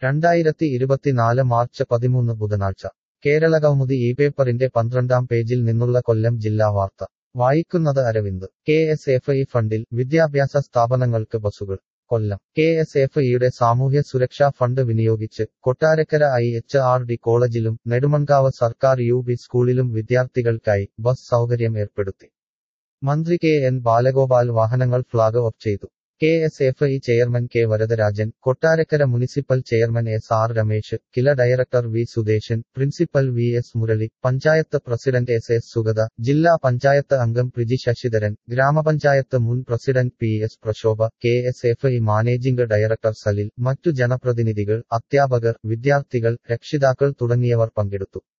രണ്ടായിരത്തി ഇരുപത്തിനാല് മാർച്ച് പതിമൂന്ന് ബുധനാഴ്ച കേരള കൗമുദി ഈ പേപ്പറിന്റെ പന്ത്രണ്ടാം പേജിൽ നിന്നുള്ള കൊല്ലം ജില്ലാ വാർത്ത വായിക്കുന്നത് Aravind K S F E ഫണ്ടിൽ വിദ്യാഭ്യാസ സ്ഥാപനങ്ങൾക്ക് ബസുകൾ കൊല്ലം കെ എസ് എഫ് ഇയുടെ സാമൂഹ്യ സുരക്ഷാ ഫണ്ട് വിനിയോഗിച്ച് Kottarakkara I H R D കോളേജിലും നെടുമൺകാവ് സർക്കാർ യു പി സ്കൂളിലും വിദ്യാർത്ഥികൾക്കായി ബസ് സൗകര്യം ഏർപ്പെടുത്തി മന്ത്രി കെ എൻ ബാലഗോപാൽ വാഹനങ്ങൾ ഫ്ളാഗ് ഓഫ് ചെയ്തു K S F E chairman K Varadarajan Kottarakkara municipal chairman S R Ramesh KILA director V Sudesan principal V S Murali panchayat president S S Sugatha ജില്ലാ പഞ്ചായത്ത് അംഗം പ്രിജി ശശിധരൻ ഗ്രാമപഞ്ചായത്ത് മുൻ president P S Prashobha K S F E managing director Salil മറ്റു ജനപ്രതിനിധികൾ അധ്യാപകർ വിദ്യാർത്ഥികൾ രക്ഷിതാക്കൾ തുടങ്ങിയവർ പങ്കെടുത്തു